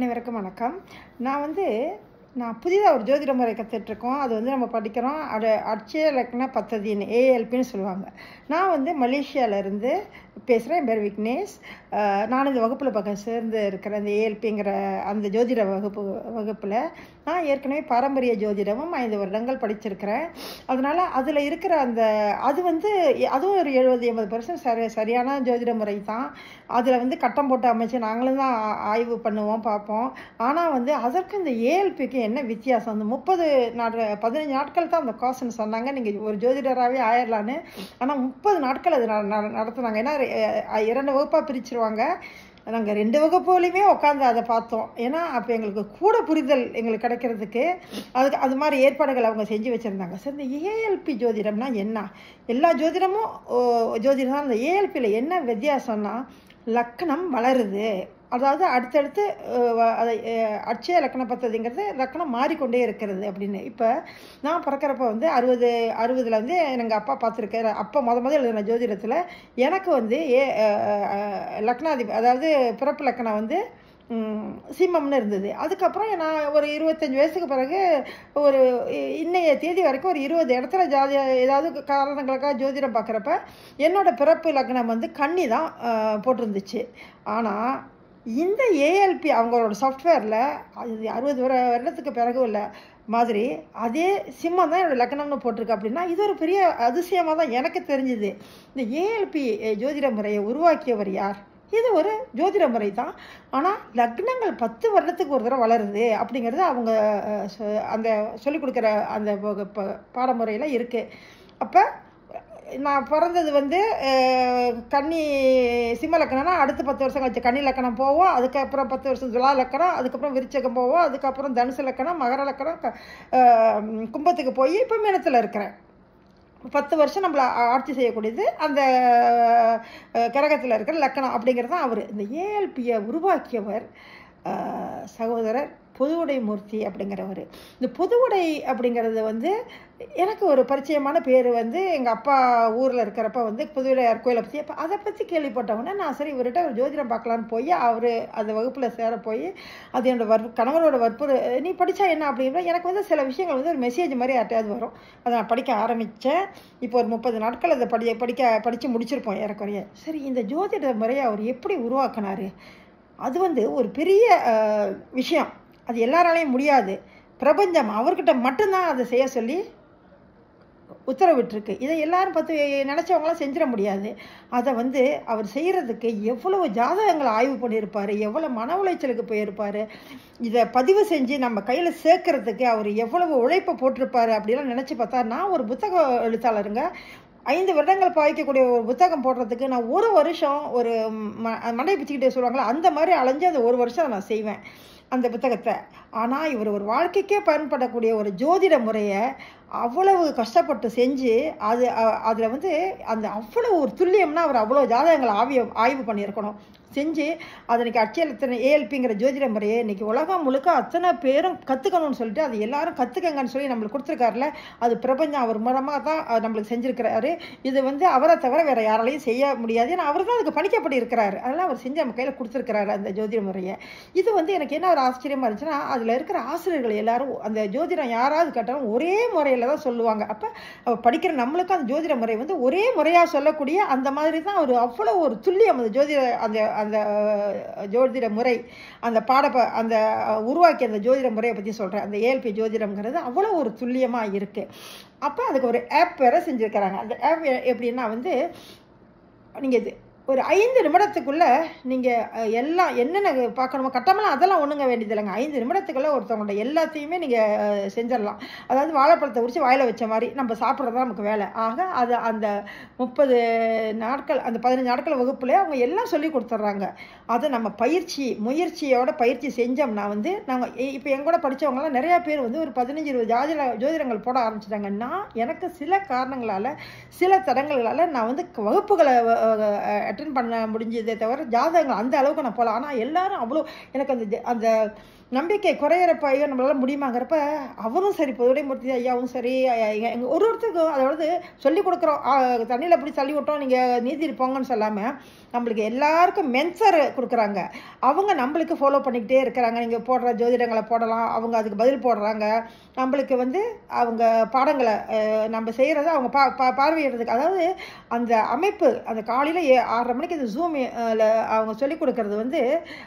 அனைவருக்கும் வணக்கம் நான் வந்து நான் புதிதாக ஒரு ஜோதிட முறை கற்றுட்ருக்கோம் அது வந்து நம்ம படிக்கிறோம் அது அட்சய லக்ன பத்ததின்னு ஏஎல்பின்னு சொல்லுவாங்க நான் வந்து மலேசியாவிலேருந்து பேசுகிறேன் என் பேர் விக்னேஷ் அஹ், நான் இந்த வகுப்பில் பக்கம் சேர்ந்து இருக்கிற அந்த ஏஎல்பிங்கிற அந்த ஜோதிட வகுப்பு வகுப்பில் நான் ஏற்கனவே பாரம்பரிய ஜோதிடமும் ஐந்து வருடங்கள் படிச்சிருக்கிறேன் அதனால் அதில் இருக்கிற அந்த அது வந்து அதுவும் ஒரு எழுபது எண்பது பர்சன்ட் சரி சரியான ஜோதிட முறை தான் அதில் வந்து கட்டம் போட்டு அமைச்சு நாங்களும் தான் ஆ- ஆய்வு பண்ணுவோம் பார்ப்போம் ஆனால் வந்து அதற்கு இந்த ஏஎல்பிக்கு என்ன வித்தியாசம் அந்த முப்பது நாட் பதினஞ்சு நாட்கள் தான் அந்த காசுன்னு சொன்னாங்க நீங்கள் ஒரு ஜோதிடராகவே ஆயிடலான்னு ஆனால் முப்பது நாட்கள் அது ந- ந- நடத்துனாங்க ஏன்னா அஹ், இரண்டு வகுப்பாக பிரிச்சிருவாங்க நாங்கள் ரெண்டு வகுப்புலையுமே உட்காந்து அதை பார்த்தோம் ஏன்னா அப்போ எங்களுக்கு கூட புரிதல் எங்களுக்கு கிடைக்கிறதுக்கு அதுக்கு அது மாதிரி ஏற்பாடுகள் அவங்க செஞ்சு வச்சுருந்தாங்க சரி இந்த ஏஎல்பி ஜோதிடம்னா என்ன எல்லா ஜோதிடமும் ஓ, ஜோதிடம் தான் அந்த ஏஎல்பியில் என்ன வித்தியாசம்னா லக்னம் வளருது அதாவது அடுத்தடுத்து அஹ், வ- அதை அஹ், அட்சய லக்கண பத்ததிங்கிறது லக்கணம் மாறிக்கொண்டே இருக்கிறது அப்படின்னு இப்போ நான் பிறக்கிறப்ப வந்து அறுபது அறுபதில் வந்து எங்கள் அப்பா பார்த்துருக்காரு அப்பா முத முதல்ல எழுதின ஜோதிடத்தில் எனக்கு வந்து ஏ அஹ், அஹ், லக்னாதிபதி அதாவது பிறப்பு லக்கணம் வந்து ம், சிம்மம்னு இருந்தது அதுக்கப்புறம் நான் ஒரு இருபத்தஞ்சி வயசுக்கு பிறகு ஒரு இ- இன்னைய தேதி வரைக்கும் ஒரு இருபது இடத்துல ஜாதி ஏதாவது காரணங்களுக்காக ஜோதிடம் பார்க்குறப்ப என்னோட பிறப்பு லக்னம் வந்து கன்னி தான் அஹ், போட்டிருந்துச்சு ஆனால் இந்த ஏஎல்பி அவங்களோட சாஃப்ட்வேரில் அது அறுபது வர வருடத்துக்கு பிறகு உள்ள மாதிரி அதே சிம்மம் தான் என்னோட லக்னம்னு போட்டிருக்கு அப்படின்னா இது ஒரு பெரிய அதிசயமாக தான் எனக்கு தெரிஞ்சுது இந்த ஏஎல்பி ஜோதிட முறையை உருவாக்கியவர் யார் இது ஒரு ஜோதிட முறை தான் ஆனால் லக்னங்கள் பத்து வருடத்துக்கு ஒரு தடவை வளருது அப்படிங்கிறது அவங்க அஹ், சொ- அந்த சொல்லிக் கொடுக்குற அந்த ப- ப- பாடமுறையில் இருக்குது அப்போ நான் பிறந்தது வந்து அஹ், கன்னி சிம்ம லக்கணம்னா அடுத்து பத்து வருஷம் கழிச்சு கன்னி லக்கணம் போவோம் அதுக்கப்புறம் பத்து வருஷம் துலா லக்கணம் அதுக்கப்புறம் விருச்சகம் போவோம் அதுக்கப்புறம் தனுசு லக்கணம் மகர லக்கணம் க- அஹ், கும்பத்துக்கு போய் இப்போ மீனத்தில் இருக்கிறேன் பத்து வருஷம் நம்மளை ஆ- ஆட்சி செய்யக்கூடியது அந்த கிரகத்தில் இருக்கிற லக்கணம் அப்படிங்கிறது தான் அவர் இந்த ஏஎல்பியை உருவாக்கியவர் அஹ், சகோதரர் பொதுவுடை மூர்த்தி அப்படிங்கிறவர் இந்த பொதுவுடை அப்படிங்கிறது வந்து எனக்கு ஒரு பரிச்சயமான பேர் வந்து எங்கள் அப்பா ஊரில் இருக்கிறப்ப வந்து புதுவிடையார் கோயிலை பற்றி அப்போ அதை பற்றி கேள்விப்பட்டவொடனே நான் சரி இவர்கிட்ட ஒரு ஜோதிடம் பார்க்கலான்னு போய் அவர் அந்த வகுப்பில் சேர போய் அது என்னோட வற்பு கணவரோட வற்புறு நீ படித்தா என்ன அப்படிங்கிற எனக்கு வந்து சில விஷயங்கள் வந்து ஒரு மெசேஜ் மாதிரி யார்ட்டையாவது வரும் அதை நான் படிக்க ஆரம்பித்தேன் இப்போ ஒரு முப்பது நாட்கள் அதை படி படிக்க படித்து முடிச்சிருப்போம் ஏறக்குறைய சரி இந்த ஜோதிட முறையை அவர் எப்படி உருவாக்குனாரு அது வந்து ஒரு பெரிய அஹ், விஷயம் அது எல்லாராலையும் முடியாது பிரபஞ்சம் அவர்கிட்ட மட்டும்தான் அதை செய்ய சொல்லி உத்தரவிட்டிருக்கு இதை எல்லாரும் பார்த்து நினச்சவங்களாம் செஞ்சிட முடியாது அதை வந்து அவர் செய்கிறதுக்கு எவ்வளவு ஜாதகங்களை ஆய்வு பண்ணியிருப்பார் எவ்வளோ மன உளைச்சலுக்கு போயிருப்பார் இதை பதிவு செஞ்சு நம்ம கையில் சேர்க்கறதுக்கு அவர் எவ்வளவு உழைப்பை போட்டிருப்பாரு அப்படிலாம் நினச்சி பார்த்தா நான் ஒரு புத்தக எழுத்தாளருங்க ஐந்து வருடங்கள் பாய்க்கக்கூடிய ஒரு புத்தகம் போடுறதுக்கு நான் ஒரு வருஷம் ஒரு ம மண்டை பிச்சுக்கிட்டே சொல்லுவாங்களா அந்த மாதிரி அலைஞ்சு அந்த ஒரு வருஷம் நான் செய்வேன் அந்த புத்தகத்தை ஆனால் இவர் ஒரு வாழ்க்கைக்கே பயன்படக்கூடிய ஒரு ஜோதிட முறையை அவ்வளவு கஷ்டப்பட்டு செஞ்சு அது அதில் வந்து அந்த அவ்வளோ ஒரு துல்லியம்னா அவர் அவ்வளோ ஜாதகங்களை ஆவிய ஆய்வு பண்ணியிருக்கணும் செஞ்சு அது இன்னைக்கு அச்சலத்தின ஏஎல்பிங்கிற ஜோதிட முறையை இன்னைக்கு உலகம் முழுக்க அத்தனை பேரும் கற்றுக்கணும்னு சொல்லிட்டு அது எல்லாரும் கற்றுக்கங்கன்னு சொல்லி நம்மளுக்கு கொடுத்துருக்காருல அது பிரபஞ்சம் அவர் மூலமாக தான் அது நம்மளுக்கு செஞ்சுருக்கிறாரு இது வந்து அவரை தவிர வேறு யாராலையும் செய்ய முடியாது ஏன்னா அவர் தான் அதுக்கு பணிக்கப்படி இருக்கிறாரு அதெல்லாம் அவர் செஞ்சு நம்ம கையில் கொடுத்துருக்கிறாரு அந்த ஜோதிட முறையை இது வந்து எனக்கு என்ன ஒரு ஆச்சரியமாக இருந்துச்சுன்னா அதில் இருக்கிற ஆசிரியர்கள் எல்லாரும் அந்த ஜோதிடம் யாராவது கேட்டாலும் ஒரே முறையில் தான் சொல்லுவாங்க அப்போ படிக்கிற நம்மளுக்கும் அந்த ஜோதிட முறை வந்து ஒரே முறையாக சொல்லக்கூடிய அந்த மாதிரி தான் ஒரு அவ்வளோ ஒரு துல்லியம் அந்த ஜோதிட அந்த அந்த அஹ், ஜோதிட முறை அந்த பாட அந்த அஹ், உருவாக்கிய அந்த ஜோதிட முறையை பற்றி சொல்கிறேன் அந்த ஏஎல்பி ஜோதிடம்ங்கிறது அவ்வளோ ஒரு துல்லியமாக இருக்குது அப்போ அதுக்கு ஒரு ஆப் வேற செஞ்சுருக்கிறாங்க அந்த ஆப் எப்படின்னா வந்து நீங்கள் இது ஒரு ஐந்து நிமிடத்துக்குள்ளே நீங்கள் எல்லாம் என்னென்ன பார்க்கணுமோ கட்டமெல்லாம் அதெல்லாம் ஒன்றுங்க வேண்டியதில்லைங்க ஐந்து நிமிடத்துக்குள்ளே ஒருத்தவங்களோட எல்லாத்தையுமே நீங்கள் செஞ்சிடலாம் அதாவது வாழைப்பழத்தை உரிச்சு வாயில் வச்ச மாதிரி நம்ம சாப்பிட்றது தான் நமக்கு வேலை ஆக அது அந்த முப்பது நாட்கள் அந்த பதினஞ்சு நாட்கள் வகுப்புல அவங்க எல்லாம் சொல்லி கொடுத்துட்றாங்க அதை நம்ம பயிற்சி முயற்சியோட பயிற்சி செஞ்சோம்னா வந்து நாங்கள் இப்போ எங்க கூட படிச்சவங்கலாம் நிறையா பேர் வந்து ஒரு பதினஞ்சு இருபது ஜாதிர ஜோதிடங்கள் போட ஆரம்பிச்சிட்டாங்க நான் எனக்கு சில காரணங்களால் சில தடங்களால் நான் வந்து க- வகுப்புகளை அட்டன் பண்ண முடிஞ்சதே தவிர ஜாதகங்கள் அந்த அளவுக்கு நான் போகல ஆனால் எல்லாரும் அவ்வளோ எனக்கு அந்த ஜ- அந்த நம்பிக்கை குறையிறப்ப ஐயோ நம்மளால முடியுமாங்கிறப்ப அவரும் சரி புதுடைமூர்த்தி ஐயாவும் சரி எங்க- எங்க ஒரு ஒருத்தருக்கும் அதாவது சொல்லி கொடுக்குறோம் தண்ணியில் அப்படி தள்ளி விட்டோம் நீங்கள் நீதி இருப்போங்கன்னு சொல்லாமல் நம்மளுக்கு எல்லாருக்கும் மென்சர் கொடுக்குறாங்க அவங்க நம்மளுக்கு ஃபாலோ பண்ணிக்கிட்டே இருக்கிறாங்க நீங்கள் போடுற ஜோதிடங்களை போடலாம் அவங்க அதுக்கு பதில் போடுறாங்க நம்மளுக்கு வந்து அவங்க பாடங்களை அஹ், நம்ம செய்கிறத அவங்க பா பா பார்வையிடுறதுக்கு அதாவது அந்த அமைப்பு அந்த காலையில் ஏ ஆறரை மணிக்கு இந்த ஜூம் அவங்க சொல்லிக் கொடுக்கறது வந்து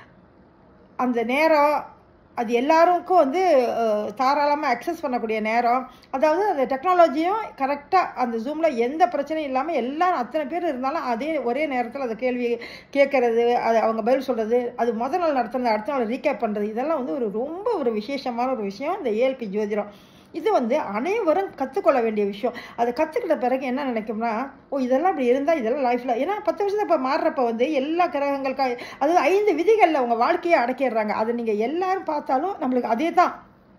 அந்த நேரம் அது எல்லாருக்கும் வந்து தாராளமாக அக்சஸ் பண்ணக்கூடிய நேரம் அதாவது அந்த டெக்னாலஜியும் கரெக்டாக அந்த ஜூமில் எந்த பிரச்சனையும் இல்லாமல் எல்லாரும் அத்தனை பேர் இருந்தாலும் அதே ஒரே நேரத்தில் அந்த கேள்வி கேட்கறது அது அவங்க பதில் சொல்கிறது அது முதல் நாள் நடத்துனது அடுத்த நாள் ரீகேப் பண்ணுறது இதெல்லாம் வந்து ஒரு ரொம்ப ஒரு விசேஷமான ஒரு விஷயம் இந்த ஏஎல்பி ஜோதிடம் இது வந்து அனைவரும் கற்றுக்கொள்ள வேண்டிய விஷயம் அதை கற்றுக்கிட்ட பிறகு என்ன நினைக்கும்னா ஓ இதெல்லாம் இப்படி இருந்தால் இதெல்லாம் லைஃப்பில் ஏன்னா பத்து வருஷத்தை இப்போ மாறுறப்ப வந்து எல்லா கிரகங்களுக்கா அதாவது ஐந்து விதிகளில் உங்கள் வாழ்க்கையை அடக்கிடுறாங்க அதை நீங்கள் எல்லாரும் பார்த்தாலும் நம்மளுக்கு அதே தான்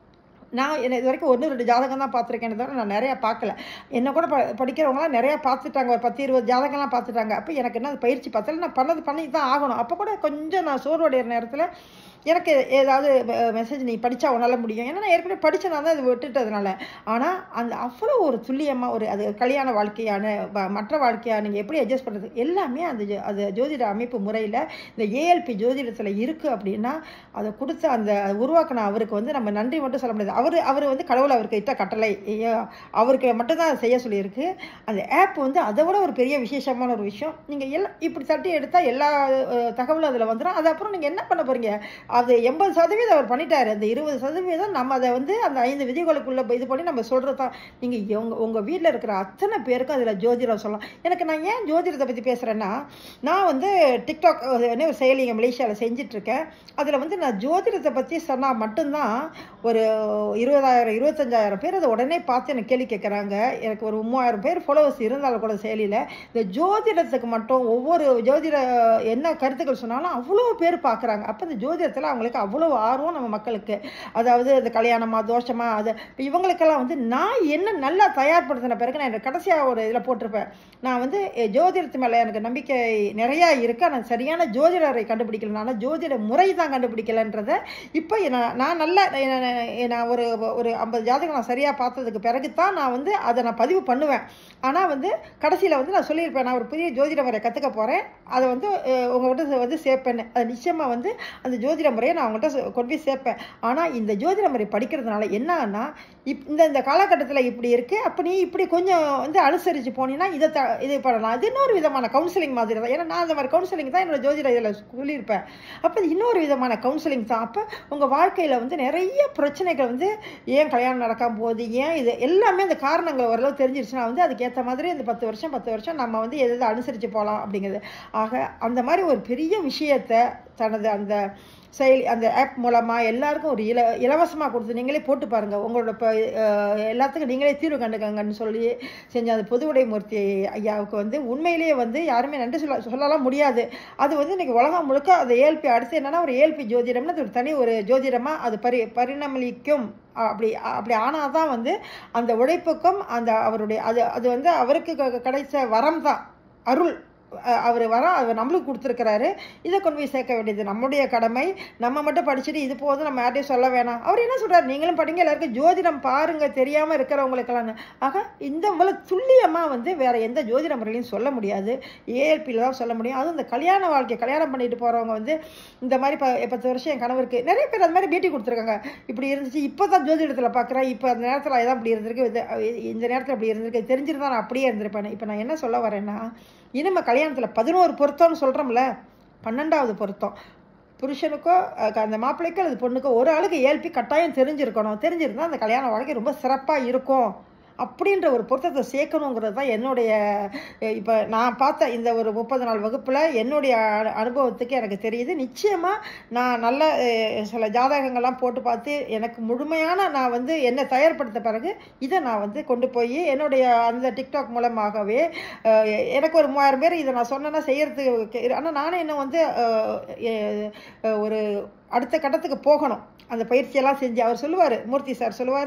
நான் என்ன இது வரைக்கும் ஒன்று ரெண்டு ஜாதகம் தான் பார்த்துருக்கேன் தவிர நான் நிறையா பார்க்கல என்ன கூட ப படிக்கிறவங்களாம் நிறையா பார்த்துட்டாங்க ஒரு பத்து இருபது ஜாதகம்லாம் பார்த்துட்டாங்க அப்போ எனக்கு என்ன அது பயிற்சி பார்த்தல நான் பண்ணது பண்ணி தான் ஆகணும் அப்போ கூட கொஞ்சம் நான் சோர்வடைகிற நேரத்தில் எனக்கு ஏதாவது மெசேஜ் நீ படித்தா உன்னால் முடியும் ஏன்னா நான் ஏற்கனவே படித்தேன் தான் அது விட்டுட்டதுனால ஆனால் அந்த அவ்வளோ ஒரு துல்லியமாக ஒரு அது கல்யாண வாழ்க்கையான வ- மற்ற வாழ்க்கையாக நீங்கள் எப்படி அட்ஜஸ்ட் பண்ணுறது எல்லாமே அந்த ஜோ- அது ஜோதிட அமைப்பு முறையில் இந்த ஏஎல்பி ஜோதிடத்தில் இருக்குது அப்படின்னா அதை கொடுத்த அந்த உருவாக்கின அவருக்கு வந்து நம்ம நன்றி மட்டும் சொல்ல முடியாது அவர் அவர் வந்து கடவுள் அவருக்கு இட்ட கட்டளை ஐயோ, அவருக்கு மட்டும்தான் அதை செய்ய சொல்லியிருக்கு அந்த ஆப் வந்து அதை விட ஒரு பெரிய விசேஷமான ஒரு விஷயம் நீங்கள் எல்லாம் இப்படி தட்டி எடுத்தால் எல்லா அஹ், தகவலும் அதில் வந்துடும் அது அப்புறம் நீங்கள் என்ன பண்ண போகிறீங்க அது எண்பது சதவீதம் அவர் பண்ணிட்டாரு அந்த இருபது சதவீதம் நம்ம அதை வந்து அந்த ஐந்து விதிகளுக்குள்ள இது பண்ணி நம்ம சொல்கிறது தான் நீங்கள் உங்கள் உங்கள் வீட்டில் இருக்கிற அத்தனை பேருக்கும் அதில் ஜோதிடம் சொல்லலாம் எனக்கு நான் ஏன் ஜோதிடத்தை பற்றி பேசுகிறேன்னா நான் வந்து டிக்டாக் அஹ், என்ன ஒரு செயலி இங்கே மலேசியாவில் செஞ்சிட்ருக்கேன் அதில் வந்து நான் ஜோதிடத்தை பற்றி சொன்னால் மட்டும்தான் ஒரு இருபதாயிரம் இருபத்தஞ்சாயிரம் பேர் அதை உடனே பார்த்து எனக்கு கேள்வி கேட்குறாங்க எனக்கு ஒரு மூவாயிரம் பேர் ஃபாலோவர்ஸ் இருந்தாலும் கூட செயலியில் இந்த ஜோதிடத்துக்கு மட்டும் ஒவ்வொரு ஜோதிட என்ன கருத்துக்கள் சொன்னாலும் அவ்வளோ பேர் பார்க்குறாங்க அப்போ இந்த ஜோதிடத்தில் அவங்களுக்கு அவ்வளோ ஆர்வம் நம்ம மக்களுக்கு அதாவது இந்த கல்யாணமா தோஷமா அது இப்போ இவங்களுக்கெல்லாம் வந்து நான் என்ன நல்லா தயார்படுத்தின பிறகு நான் இந்த கடைசியாக ஒரு இதில் போட்டிருப்பேன் நான் வந்து எ, ஜோதிடத்து மேலே எனக்கு நம்பிக்கை நிறையா இருக்கு ஆனால் சரியான ஜோதிடரை கண்டுபிடிக்கல ஆனால் ஜோதிட முறை தான் கண்டுபிடிக்கலன்றத இப்போ நான் நான் நல்ல எ- நான் ஒரு ஒரு ஐம்பது ஜாதகம் நான் சரியாக பார்த்ததுக்கு பிறகு தான் நான் வந்து அதை நான் பதிவு பண்ணுவேன் ஆனால் வந்து கடைசியில் வந்து நான் சொல்லியிருப்பேன் நான் ஒரு புதிய ஜோதிட முறை கற்றுக்க போகிறேன் அதை வந்து அஹ், உங்கள்கிட்ட வந்து சேர்ப்பேன்னு அது நிச்சயமாக வந்து அந்த ஜோதிட முறையை நான் அவங்கள்ட்ட சொ- கொண்டு போய் சேர்ப்பேன் ஆனால் இந்த ஜோதிட முறை படிக்கிறதுனால என்னன்னா இப் இந்த இந்த காலகட்டத்தில் இப்படி இருக்குது அப்போ நீ இப்படி கொஞ்சம் வந்து அனுசரித்து போனீங்கன்னா இதை த இது பண்ணலாம் அது இன்னொரு விதமான கவுன்சிலிங் மாதிரி தான் ஏன்னா நான் அந்த மாதிரி கவுன்சிலிங் தான் என்னோட ஜோதிட இதில் சொல்லியிருப்பேன் அப்போ இது இன்னொரு விதமான கவுன்சிலிங் தான் அப்போ உங்கள் வாழ்க்கையில் வந்து நிறைய பிரச்சனைகள் வந்து ஏன் கல்யாணம் நடக்காம போகுது ஏன் இது எல்லாமே அந்த காரணங்கள் ஓரளவு தெரிஞ்சிருச்சுன்னா வந்து அதுக்கேற்ற மாதிரி இந்த பத்து வருஷம் பத்து வருஷம் நம்ம வந்து எது எது அனுசரித்து போகலாம் அப்படிங்கிறது ஆக அந்த மாதிரி ஒரு பெரிய விஷயத்தை தனது அந்த செயலி அந்த ஆப் மூலமாக எல்லாருக்கும் ஒரு இல இலவசமாக கொடுத்து நீங்களே போட்டு பாருங்கள் உங்களோட இப்போ எல்லாத்துக்கும் நீங்களே தீர்வு கண்டுக்கங்கன்னு சொல்லி செஞ்ச அந்த பொதுவுடைமூர்த்தி ஐயாவுக்கு வந்து உண்மையிலேயே வந்து யாருமே நன்றி சொல்ல சொல்லலாம் முடியாது அது வந்து இன்னைக்கு உலகம் முழுக்க அது ஏஎல்பி அடுத்து என்னன்னா ஒரு ஏஎல்பி ஜோதிடம்னு அது ஒரு தனி ஒரு ஜோதிடமாக அது பரி பரிணமளிக்கும் அப்படி அப்படி ஆனால் தான் வந்து அந்த உழைப்புக்கும் அந்த அவருடைய அது அது வந்து அவருக்கு க- கிடைச்ச வரம் தான் அருள் அஹ் அவர் வர அவர் நம்மளுக்கு கொடுத்துருக்கிறாரு இதை கொண்டு போய் சேர்க்க வேண்டியது நம்முடைய கடமை நம்ம மட்டும் படிச்சுட்டு இது போதும் நம்ம யார்ட்டையும் சொல்ல வேணாம் அவர் என்ன சொல்றாரு நீங்களும் படிங்க எல்லாருக்கும் ஜோதிடம் பாருங்க தெரியாம இருக்கிறவங்களுக்கெல்லாம் ஆக இந்த இவ்வளவு துல்லியமா வந்து வேற எந்த ஜோதிட முறையிலையும் சொல்ல முடியாது ஏஎல்பியில் தான் சொல்ல முடியும் அதுவும் இந்த கல்யாண வாழ்க்கை கல்யாணம் பண்ணிட்டு போறவங்க வந்து இந்த மாதிரி ப பத்து வருஷம் என் கணவருக்கு நிறைய பேர் அந்த மாதிரி பேட்டி கொடுத்துருக்காங்க இப்படி இருந்துச்சு இப்போ தான் ஜோதிடத்தில் பார்க்குறேன் இப்போ அந்த நேரத்தில் அதான் இப்படி இருந்திருக்கு இது- இந்த நேரத்தில் இப்படி இருந்திருக்கு தெரிஞ்சிருந்தா நான் அப்படியே இருந்திருப்பேன் இப்போ நான் என்ன சொல்ல வரேன்னா இனிமே கல்யாணத்தில் பதினோரு பொருத்தம்னு சொல்கிறோம்ல பன்னெண்டாவது பொருத்தம் புருஷனுக்கோ அஹ், அந்த மாப்பிள்ளைக்கோ அது பொண்ணுக்கோ ஒரு ஆளுக்கு ஏல்பி கட்டாயம் தெரிஞ்சிருக்கணும் தெரிஞ்சிருந்தா அந்த கல்யாண வாழ்க்கை ரொம்ப சிறப்பாக இருக்கும் அப்படின்ற ஒரு பொருத்தத்தை சேர்க்கணுங்கிறது தான் என்னுடைய இப்போ நான் பார்த்த இந்த ஒரு முப்பது நாள் வகுப்பில் என்னுடைய அனு- அனுபவத்துக்கு எனக்கு தெரியுது நிச்சயமாக நான் நல்ல அஹ், சில ஜாதகங்கள்லாம் போட்டு பார்த்து எனக்கு முழுமையான நான் வந்து என்னை தயார்படுத்த பிறகு இதை நான் வந்து கொண்டு போய் என்னுடைய அந்த டிக்டாக் மூலமாகவே அஹ், எனக்கு ஒரு மூவாயிரம் பேர் இதை நான் சொன்னேன்னா செய்யறதுக்கு ஆனால் நானே இன்னும் வந்து அஹ், எ- அஹ், ஒரு அடுத்த கட்டத்துக்கு போகணும் அந்த பயிற்சியெல்லாம் செஞ்சு அவர் சொல்லுவார் மூர்த்தி சார் சொல்லுவார்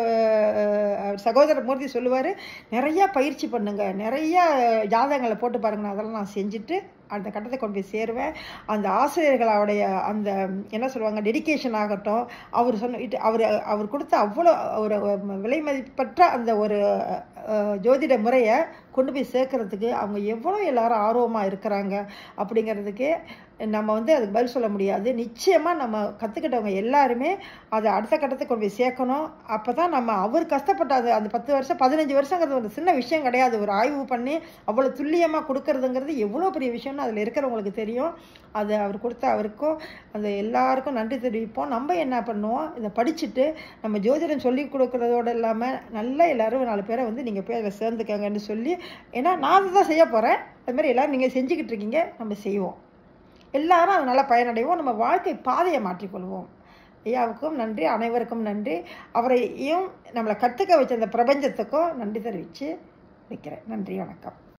சகோதரர் மூர்த்தி சொல்லுவார் நிறையா பயிற்சி பண்ணுங்க நிறைய ஜாதகங்களை போட்டு பாருங்க அதெல்லாம் நான் செஞ்சுட்டு அந்த கட்டத்தை கொண்டு போய் சேருவேன் அந்த ஆசிரியர்களுடைய அந்த என்ன சொல்லுவாங்க டெடிகேஷன் ஆகட்டும் அவர் சொன்ன இது- அவர் அவர் கொடுத்த அவ்வளோ ஒரு விலை மதிப்பற்ற அந்த ஒரு அஹ், ஜோதிட முறையை கொண்டு போய் சேர்க்கறதுக்கு அவங்க எவ்வளோ எல்லாரும் ஆர்வமாக இருக்கிறாங்க அப்படிங்கிறதுக்கு நம்ம வந்து அதுக்கு பதில் சொல்ல முடியாது நிச்சயமாக நம்ம கற்றுக்கிட்டவங்க எல்லாருமே அதை அடுத்த கட்டத்துக்கு கொண்டு போய் சேர்க்கணும் அப்போ தான் நம்ம அவர் கஷ்டப்பட்ட அது அந்த பத்து வருஷம் பதினஞ்சு வருஷங்கிறது ஒரு சின்ன விஷயம் கிடையாது ஒரு ஆய்வு பண்ணி அவ்வளோ துல்லியமாக கொடுக்கறதுங்கிறது எவ்வளோ பெரிய விஷயம்னு அதில் இருக்கிறவங்களுக்கு தெரியும் அது அவர் கொடுத்த அவருக்கும் அந்த எல்லாருக்கும் நன்றி தெரிவிப்போம் நம்ம என்ன பண்ணுவோம் இதை படிச்சுட்டு நம்ம ஜோதிடம் சொல்லி கொடுக்குறதோடு இல்லாமல் நல்ல எல்லாரும் நாலு பேரை வந்து நீங்கள் போய் அதில் சேர்ந்துக்கங்கன்னு சொல்லி ஏன்னா நான் அதை தான் செய்ய போகிறேன் அது மாதிரி எல்லோரும் நீங்கள் செஞ்சுக்கிட்டு இருக்கீங்க நம்ம செய்வோம் எல்லாரும் அதனால் பயனடைவோம் நம்ம வாழ்க்கை பாதையை மாற்றிக்கொள்வோம் ஐயாவுக்கும் நன்றி அனைவருக்கும் நன்றி அவரையும் நம்மளை கற்றுக்க வச்ச அந்த பிரபஞ்சத்துக்கும் நன்றி தெரிவித்து வைக்கிறேன் நன்றி வணக்கம்